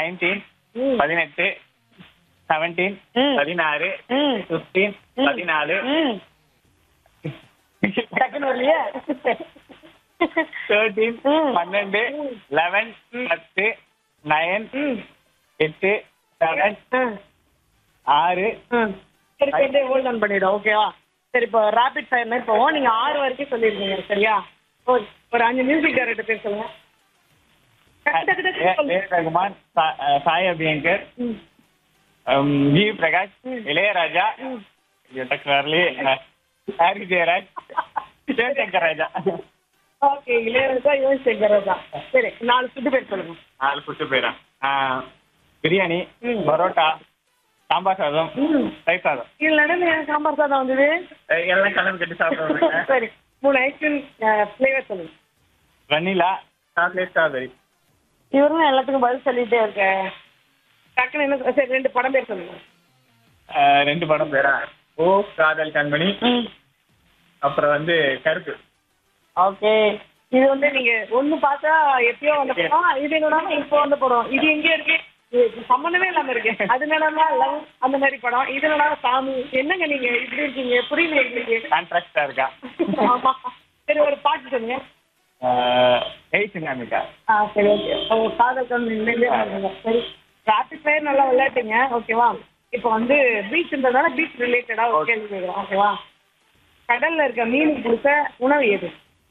Nineteen ம். பதினெட்டு seventeen ம். பதினாறு ம். பிப்டீன் ம். பதினாலு ம். டக்குன்னு வரலையே தேர்ட்டீன் ம். பன்னெண்டு ம். லெவன் பத்து நயன் ம். எட்டு செவன் ம். ஆறு ம். சரி சேர்ந்தே ஹோல்ட் ஆன் பண்ணிடும் ஓகேவா சரி இப்போ ரேபிட் ஃபயர் மாதிரி போவோம் நீங்க ஆறு வரைக்கும் சொல்லியிருக்கீங்க சரியா ஒரு ஒரு அஞ்சு மியூசிக் டைரக்டர் பேர் சொல்லுங்க டக்கு, டக்கு, டக்கு, ஏ- சொல்லுங்க. ஏ ரகுமான் சா- அஹ் சாய் அபியங்கர் ம். அம், ஜி பிரகாஷ் ம். இளையராஜா ம். டக்ரார்லி ஹாரி ஜெயராஜ் சிவசங்கர் ராஜா ஓகே இளையராஜா யுவன் சேகர் ராஜா சரி நாலு ஃபுட்டு பேர் சொல்லுங்க நாலு புட்டு பேரா பிரியாணி ம். பரோட்டா சாம்பார் சாதம் ம். தயிர் சாதம் இது நடுவில் எனக்கு சாம்பார் சாதம் வந்தது அஹ் எல்லாம் கலந்து கட்டி சாப்பிடுவாங்க சரி மூணு ஐஸ்கிரீம் ஃப்ளேவர் சொல்லுங்க வனிலா சாக்லேட் ஸ்ட்ராபெரி இவரும் எல்லாத்துக்கும் பதில் சொல்லிட்டே இருக்க டக்குன்னு என்ன சரி ரெண்டு படம் பேர் சொல்லுங்க ரெண்டு படம் பேரா ஓ காதல் கண்மணி ம் அப்புறம் வந்து கருப்பு ஓகே இது வந்து நீங்க ஒண்ணு பார்த்தா எப்பயோ வந்த படம் இது என்னன்னா இப்போ வந்த படம் இது எங்க இருக்கு இது சம்மந்தமே இல்லாம இருக்கு அது என்னன்னா லவ் அந்த மாதிரி படம் இது என்னன்னா சாமி என்னங்க நீங்க இப்படி இருக்கீங்க புரியல எங்களுக்கு கான்ட்ராக்டா இருக்கா ஆமா சரி ஒரு பாட்டு சொல்லுங்க எயிட் சினாமிக்கா ஆ சரி ஓகே உங்க காதல் கம்மி சரி டிராபிக் ஃபயர் நல்லா விளையாட்டுங்க ஓகேவா இப்போ வந்து பீச்ன்றதால பீச் ரிலேட்டடா ஒரு கேள்வி கேட்குறோம் ஓகேவா கடல்ல இருக்க மீனுக்கு பிடிச்ச உணவு எது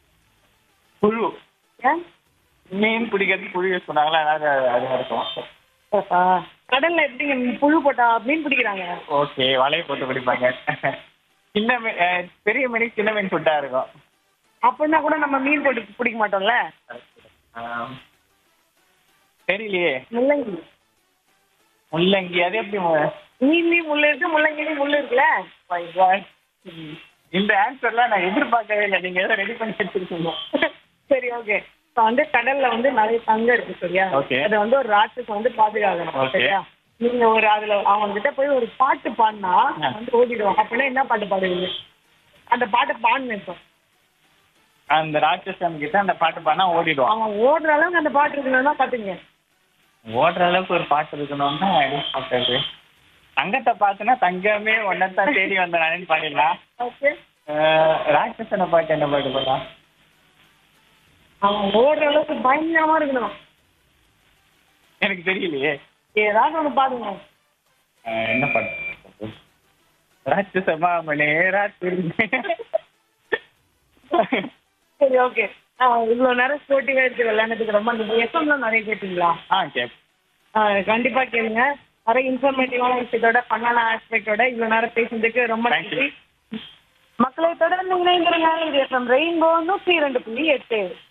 புழு ஏன் மீன் பிடிக்கிறது புழு யூஸ் பண்ணாங்களா அதனால அது இருக்கும் ஆ, கடல்ல எப்படிங்க புழு போட்டா மீன் பிடிக்கிறாங்க ஓகே வலையை போட்டு பிடிப்பாங்க சின்ன மீன் அஹ், பெரிய மீனுக்கு சின்ன மீன் ஃபுட்டா இருக்கும் அப்படின்னா கூட நம்ம மீன் போட்டு பிடிக்க மாட்டோம்ல ஆம். தெரியலையே முள்ளங்கி முள்ளங்கி அது எப்படி மு- மீன்லயும் முள்ளு இருக்கு முள்ளங்கிலையும் முள்ளு இருக்குல்ல My God. இந்த ஆன்சர்லாம் நான் எதிர்பார்க்கவே இல்லை நீங்க ஏதோ ரெடி பண்ணி வச்சிருக்கீங்க சரி ஓகே இப்போ வந்து கடல்ல வந்து நிறைய தங்கம் இருக்கு சரியா Okay. அதை வந்து ஒரு ராட்சஸ் வந்து பாதுகாக்கணும் Okay. சரியா நீங்க ஒரு அதுல அவங்க கிட்ட போய் ஒரு பாட்டு பாடினா ஆ. வந்து ஓடிடுவாங்க அப்படின்னா என்ன பாட்டு பாடுவீங்க அந்த பாட்டை பாடுங்க இப்போ அந்த ராட்சசன் கிட்ட அந்த பாட்டு பாடினா ஓடிடுவான் அவன் ஓடுற அளவுக்கு அந்த பாட்டு இருக்கணும்னா பாத்துங்க ஓடுற அளவுக்கு ஒரு பாட்டு இருக்கணும்னா எப்படி பாட்டு தங்கத்தை பார்த்துனா தங்கமே ஒன்னத்தான் தேடி வந்த நானேன்னு பாடிடலாம் ஓகே அஹ், ராட்சசனை பாட்டு என்ன பாட்டு பாடலாம் அவன் ஓடுற அளவுக்கு பயங்கரமா இருக்கணும் எனக்கு தெரியலையே ஏதாவது ஒண்ணு பாடுங்க அஹ், என்ன பாட்டு ராட்சசமா மணி ராத்திரி சரி ஓகே இவ்வளவு நேரம் ஸ்போர்ட்டிவா இருக்கு விளையாடுறதுக்கு ரொம்ப நன்றி எஃப்எம்ல நிறைய கேட்டீங்களா ஆ கேப் ஆஹ் கண்டிப்பா கேளுங்க நிறைய இன்ஃபர்மேட்டிவான விஷயத்தோட பண்ணான ஆஸ்பெக்டோட இவ்வளவு நேரம் பேசுனதுக்கு ரொம்ப Thank you. நன்றி மக்களை தொடர்ந்து இணைந்திருங்க இது எஃப்எம் ரெயின்போ நூற்றி இரண்டு புள்ளி எட்டு